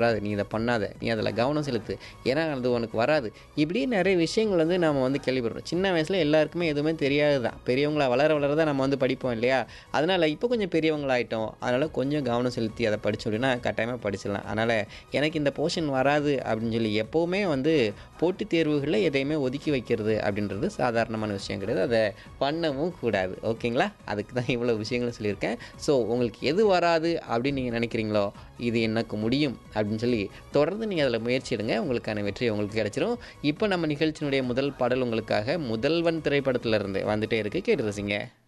வராது நீ இதை பண்ணாத நீ அதில் கவனம் செலுத்து ஏன்னா அது உனக்கு வராது இப்படி நிறைய விஷயங்கள் வந்து நம்ம வந்து கேள்விப்படுறோம் சின்ன வயசில் எல்லாருக்குமே எதுவுமே தெரியாது தான் பெரியவங்களா வளர வளர தான் நம்ம வந்து படிப்போம் இல்லையா அதனால் இப்போ கொஞ்சம் பெரியவங்களாயிட்டோம் அதனால் கொஞ்சம் கவனம் செலுத்தி அதை படித்தோம் அப்படின்னா கட்டாயமாக படிச்சிடலாம் அதனால் எனக்கு இந்த போர்ஷன் வராது அப்படின்னு சொல்லி எப்போவுமே வந்து போட்டித் தேர்வுகளில் எதையுமே ஒதுக்கி வைக்கிறது அப்படின்றது சாதாரணமான விஷயம் கிடையாது அதை பண்ணவும் கூடாது ஓகேங்களா அதுக்கு தான் இவ்வளோ விஷயங்களும் சொல்லியிருக்கேன் ஸோ உங்களுக்கு எது வராது அப்படின்னு நீங்கள் நினைக்கிறீங்களோ இது எனக்கு முடியும் அப்படின்னு சொல்லி தொடர்ந்து நீங்கள் அதில் முயற்சி எடுங்க உங்களுக்கான வெற்றி உங்களுக்கு கிடைச்சிரும் இப்போ நம்ம நிகழ்ச்சியினுடைய முதல் பாடல் உங்களுக்காக முதல்வன் திரைப்படத்துல இருந்து வந்துட்டே இருக்கு கேட்டு ரசிங்க